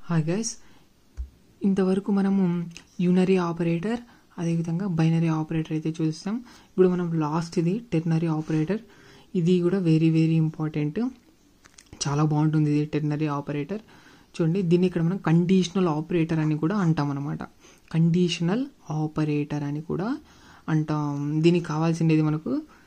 hi guys ఇంతవరకు మనము unary operator అదేవిధంగా బైనరీ ఆపరేటర్ అయితే చూస్తాం ఇప్పుడు మనం లాస్ట్ ఇది టెర్నరీ ఆపరేటర్ ఇది కూడా వెరీ వెరీ ఇంపార్టెంట్ చాలా బాగుంటుంది ఇది టెర్నరీ ఆపరేటర్ చూడండి దీన్ని ఇక్కడ మనం కండిషనల్ ఆపరేటర్ అని కూడా అంటాం అనమాట కండిషనల్ ఆపరేటర్ అని కూడా అంటాం దీనికి కావాల్సిండేది మనకు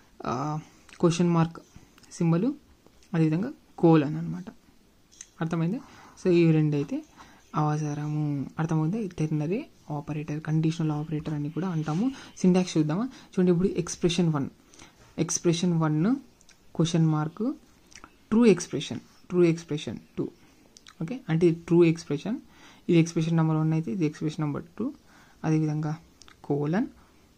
క్వశ్చన్ మార్క్ సింబల్ అదేవిధంగా కోల్ అని అనమాట అర్థమైంది సో ఈ రెండు అయితే అవసరము అర్థమైంది టెర్నరీ ఆపరేటర్ కండిషనల్ ఆపరేటర్ అని కూడా అంటాము సింటాక్స్ చూద్దామా చూడండి ఇప్పుడు expression one expression one question mark true expression true expression two okay అంటే ఇది ట్రూ ఎక్స్ప్రెషన్ ఇది ఎక్స్ప్రెషన్ నెంబర్ వన్ అయితే ఇది ఎక్స్ప్రెషన్ నెంబర్ టూ అదేవిధంగా colon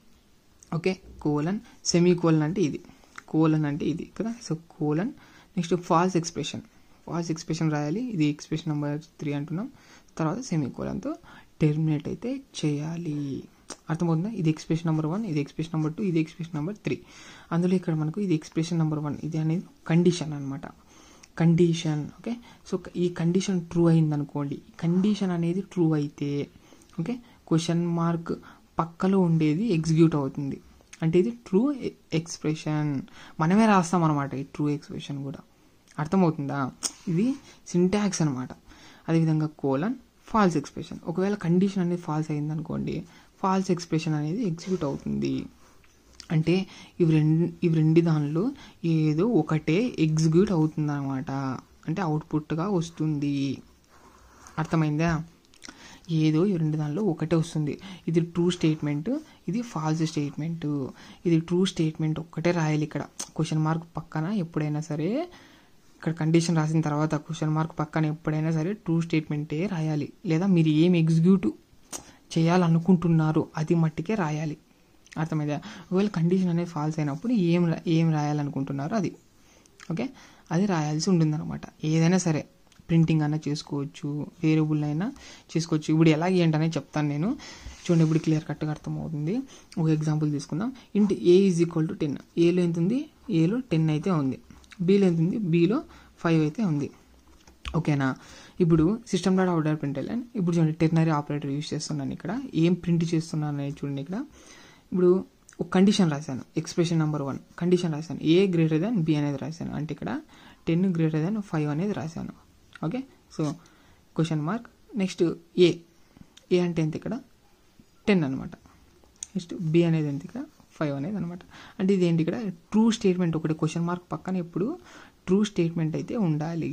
okay colon semicolon అంటే ఇది కోలన్ అంటే ఇది కదా so colon next false expression false expression రాయాలి ఇది ఎక్స్ప్రెషన్ నెంబర్ త్రీ అంటున్నాం తర్వాత సెమీ కోలన్తో టెర్మినేట్ అయితే చేయాలి అర్థమవుతుందా ఇది ఎక్స్ప్రెషన్ నెంబర్ వన్ ఇది ఎక్స్ప్రెషన్ నెంబర్ టూ ఇది ఎక్స్ప్రెషన్ నెంబర్ త్రీ అందులో ఇక్కడ మనకు ఇది ఎక్స్ప్రెషన్ నెంబర్ వన్ ఇది అనేది కండిషన్ అనమాట కండిషన్ ఓకే సో ఈ కండిషన్ ట్రూ అయింది అనుకోండి కండిషన్ అనేది ట్రూ అయితే ఓకే క్వశ్చన్ మార్క్ పక్కలో ఉండేది ఎగ్జిక్యూట్ అవుతుంది అంటే ఇది ట్రూ ఎక్స్ప్రెషన్ మనమే రాస్తాం అనమాట ఈ ట్రూ ఎక్స్ప్రెషన్ కూడా అర్థమవుతుందా ఇది సింటాక్స్ అనమాట అదేవిధంగా కోలన్ ఫాల్స్ ఎక్స్ప్రెషన్ ఒకవేళ కండిషన్ అనేది ఫాల్స్ అయింది అనుకోండి ఫాల్స్ ఎక్స్ప్రెషన్ అనేది ఎగ్జిక్యూట్ అవుతుంది అంటే ఇవి రెండు ఇవి రెండు దానిలో ఏదో ఒకటే ఎగ్జిక్యూట్ అవుతుంది అనమాట అంటే అవుట్పుట్గా వస్తుంది అర్థమైందా ఏదో ఈ రెండు దానిలో ఒకటే వస్తుంది ఇది ట్రూ స్టేట్మెంట్ ఇది ఫాల్స్ స్టేట్మెంట్ ఇది ట్రూ స్టేట్మెంట్ ఒక్కటే రాయాలి ఇక్కడ క్వశ్చన్ మార్క్ పక్కన ఎప్పుడైనా సరే ఇక్కడ కండిషన్ రాసిన తర్వాత క్వశ్చన్ మార్క్ పక్కన ఎప్పుడైనా సరే ట్రూ స్టేట్మెంటే రాయాలి లేదా మీరు ఏం ఎగ్జిక్యూట్ చేయాలనుకుంటున్నారు అది మట్టికే రాయాలి అర్థమైందా ఒకవేళ కండిషన్ అనేది ఫాల్స్ అయినప్పుడు ఏం ఏం రాయాలనుకుంటున్నారో అది ఓకే అది రాయాల్సి ఉంటుందన్నమాట ఏదైనా సరే ప్రింటింగ్ అయినా చేసుకోవచ్చు వేరియబుల్ అయినా చేసుకోవచ్చు ఇప్పుడు ఎలా ఏంటనే చెప్తాను నేను చూడండి ఇప్పుడు క్లియర్ కట్గా అర్థమవుతుంది ఒక ఎగ్జాంపుల్ తీసుకుందాం int A is equal to ten ఏలో ఎంత ఉంది ఏలో టెన్ అయితే ఉంది బీలో ఎంత ఉంది బీలో ఫైవ్ అయితే ఉంది ఓకేనా ఇప్పుడు సిస్టమ్ డాట్ అవుట్ ప్రింట్ వెళ్ళాను ఇప్పుడు చూడండి టెర్నరీ ఆపరేటర్ యూస్ చేస్తున్నాను ఇక్కడ ఏం ప్రింట్ చేస్తున్నాను అనేది చూడండి ఇక్కడ ఇప్పుడు ఒక కండిషన్ రాశాను ఎక్స్ప్రెషన్ నెంబర్ వన్ కండిషన్ రాశాను ఏ గ్రేటర్ దాన్ బి అనేది రాశాను అంటే ఇక్కడ టెన్ గ్రేటర్ దాన్ ఫైవ్ అనేది రాశాను okay so question mark next A A అంటే ఎంత ఇక్కడ టెన్ అనమాట నెక్స్ట్ బి అనేది ఎంత ఇక్కడ ఫైవ్ అనేది అనమాట అంటే ఇది ఏంటి ఇక్కడ ట్రూ స్టేట్మెంట్ ఒకటి క్వశ్చన్ మార్క్ పక్కన ఎప్పుడు ట్రూ స్టేట్మెంట్ అయితే ఉండాలి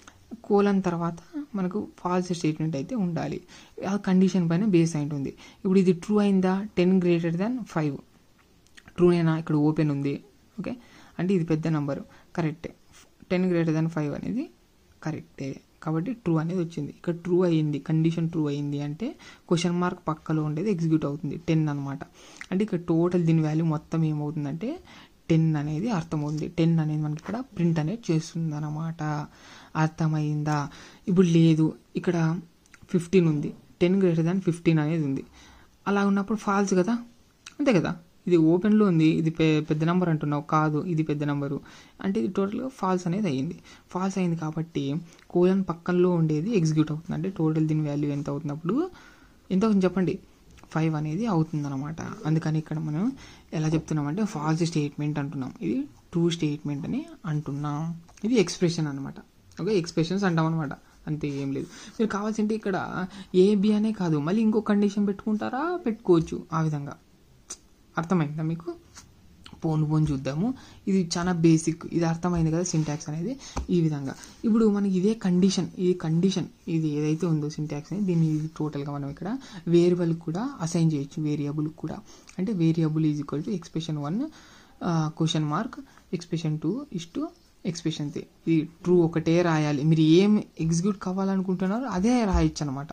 కోలన్ తర్వాత మనకు ఫాల్స్ స్టేట్మెంట్ అయితే ఉండాలి ఆ కండిషన్ పైన బేస్ అయి ఉంటుంది ఇప్పుడు ఇది ట్రూ అయిందా టెన్ గ్రేటర్ దాన్ ఫైవ్ ట్రూనేనా ఇక్కడ ఓపెన్ ఉంది ఓకే అంటే ఇది పెద్ద నెంబరు కరెక్టే టెన్ గ్రేటర్ దాన్ ఫైవ్ అనేది కరెక్టే కాబట్టి ట్రూ అనేది వచ్చింది ఇక్కడ ట్రూ అయ్యింది కండిషన్ ట్రూ అయ్యింది అంటే క్వశ్చన్ మార్క్ పక్కలో ఉండేది ఎగ్జిక్యూట్ అవుతుంది టెన్ అనమాట అంటే ఇక్కడ టోటల్ దీని వాల్యూ మొత్తం ఏమవుతుందంటే టెన్ అనేది అర్థమవుతుంది టెన్ అనేది మనకి ఇక్కడ ప్రింట్ అనేది చేస్తుంది అనమాట అర్థమైందా ఇప్పుడు లేదు ఇక్కడ ఫిఫ్టీన్ ఉంది టెన్ గ్రేటర్ దాన్ ఫిఫ్టీన్ అనేది ఉంది అలా ఉన్నప్పుడు ఫాల్స్ కదా అంతే కదా ఇది ఓపెన్లో ఉంది ఇది పెద్ద నెంబర్ అంటున్నావు కాదు ఇది పెద్ద నెంబరు అంటే ఇది టోటల్గా ఫాల్స్ అనేది అయ్యింది ఫాల్స్ అయింది కాబట్టి కోలన్ పక్కనలో ఉండేది ఎగ్జిక్యూట్ అవుతుంది అంటే టోటల్ దీని వాల్యూ ఎంత అవుతున్నప్పుడు ఎంత అవుతుంది చెప్పండి ఫైవ్ అనేది అవుతుందన్నమాట అందుకని ఇక్కడ మనం ఎలా చెప్తున్నామంటే ఫాల్స్ స్టేట్మెంట్ అంటున్నాం ఇది ట్రూ స్టేట్మెంట్ అని అంటున్నాం ఇది ఎక్స్ప్రెషన్ అనమాట ఓకే ఎక్స్ప్రెషన్స్ అంటాం అనమాట అంతే ఏం లేదు మీరు కావాల్సింటే ఇక్కడ ఏ బి అనే కాదు మళ్ళీ ఇంకో కండిషన్ పెట్టుకుంటారా పెట్టుకోవచ్చు ఆ విధంగా అర్థమైందా మీకు పోను పోను చూద్దాము ఇది చాలా బేసిక్ ఇది అర్థమైంది కదా సింటాక్స్ అనేది ఈ విధంగా ఇప్పుడు మనకి ఇదే కండిషన్ ఇది కండిషన్ ఇది ఏదైతే ఉందో సింటాక్స్ అనేది దీన్ని ఇది టోటల్గా మనం ఇక్కడ వేరియబుల్ కూడా అసైన్ చేయొచ్చు వేరియబుల్ కూడా అంటే variable is equal to expression one question mark expression two is to expression three ఇది ట్రూ ఒకటే రాయాలి మీరు ఏం ఎగ్జిక్యూట్ కావాలనుకుంటున్నారో అదే రాయొచ్చు అనమాట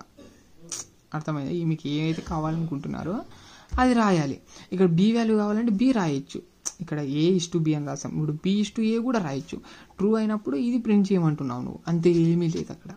అర్థమైంది మీకు ఏమైతే కావాలనుకుంటున్నారో అది రాయాలి ఇక్కడ బి వాల్యూ కావాలంటే బి రాయొచ్చు ఇక్కడ ఏ ఇస్ టు బి అని రాసాం ఇప్పుడు బి ఇస్ టు ఏ కూడా రాయొచ్చు ట్రూ అయినప్పుడు ఇది ప్రింట్ చేయమంటున్నావు నువ్వు అంతే ఏమీ లేదు అక్కడ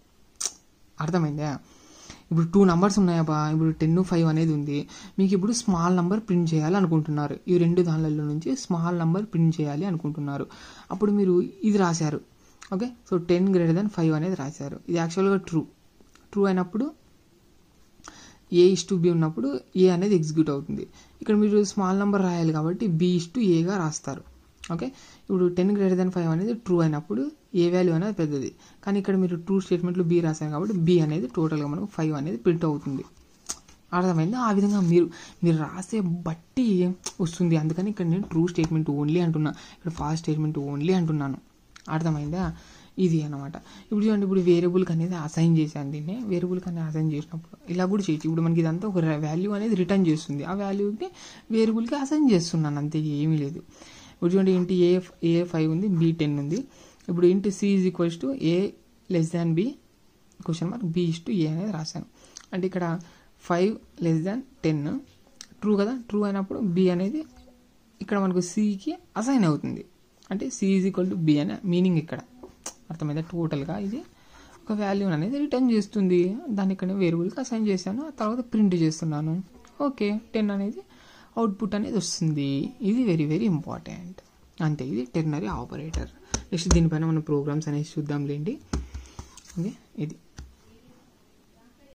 అర్థమైందా ఇప్పుడు టూ నెంబర్స్ ఉన్నాయబ్బా ఇప్పుడు టెన్ ఫైవ్ అనేది ఉంది మీకు ఇప్పుడు స్మాల్ నెంబర్ ప్రింట్ చేయాలి అనుకుంటున్నారు ఈ రెండు దానిలలో నుంచి స్మాల్ నెంబర్ ప్రింట్ చేయాలి అనుకుంటున్నారు అప్పుడు మీరు ఇది రాశారు okay so ten greater then five అనేది రాశారు ఇది యాక్చువల్గా ట్రూ ట్రూ అయినప్పుడు ఏ ఇస్ టు బి ఉన్నప్పుడు ఏ అనేది ఎగ్జిక్యూట్ అవుతుంది ఇక్కడ మీరు స్మాల్ నెంబర్ రాయాలి కాబట్టి బి ఇస్ టు ఏగా రాస్తారు ఓకే ఇప్పుడు టెన్ గ్రేటర్ దెన్ ఫైవ్ అనేది ట్రూ అయినప్పుడు ఏ వాల్యూ అనేది పెద్దది కానీ ఇక్కడ మీరు ట్రూ స్టేట్మెంట్లో బి రాశారు కాబట్టి బి అనేది టోటల్గా మనకు ఫైవ్ అనేది ప్రింట్ అవుతుంది అర్థమైంది ఆ విధంగా మీరు మీరు రాసే బట్టి వస్తుంది అందుకని ఇక్కడ నేను ట్రూ స్టేట్మెంట్ ఓన్లీ అంటున్నా ఇక్కడ ఫాస్ట్ స్టేట్మెంట్ ఓన్లీ అంటున్నాను అర్థమైందా ఇది అనమాట ఇప్పుడు చూడండి ఇప్పుడు వేరియబుల్కి అనేది అసైన్ చేశాను దీన్ని వేరియబుల్కి అనేది అసైన్ చేసినప్పుడు ఇలా కూడా చేయొచ్చు ఇప్పుడు మనకి ఇదంతా ఒక వాల్యూ అనేది రిటర్న్ చేస్తుంది ఆ వాల్యూకి వేరియబుల్కి అసైన్ చేస్తున్నాను అంతే ఏమీ లేదు ఇప్పుడు చూడండి ఇంటి ఏ ఏ ఫైవ్ ఉంది బి టెన్ ఉంది ఇప్పుడు int C is equals to A less than B question mark B is to A అనేది రాశాను అంటే ఇక్కడ five less than ten true కదా ట్రూ అయినప్పుడు బి అనేది ఇక్కడ మనకు సికి అసైన్ అవుతుంది అంటే C is equal to B అనే మీనింగ్ ఇక్కడ అర్థమైందా టోటల్గా ఇది ఒక వాల్యూ అనేది రిటర్న్ చేస్తుంది దాన్ని ఇక్కడ వేరియబుల్కి అసైన్ చేశాను ఆ తర్వాత ప్రింట్ చేస్తున్నాను ఓకే టెన్ అనేది అవుట్పుట్ అనేది వస్తుంది ఇది వెరీ వెరీ ఇంపార్టెంట్ అంతే ఇది టెర్నరీ ఆపరేటర్ నెక్స్ట్ దీనిపైన మనం ప్రోగ్రామ్స్ అనేవి చూద్దాంలేండి ఓకే ఇది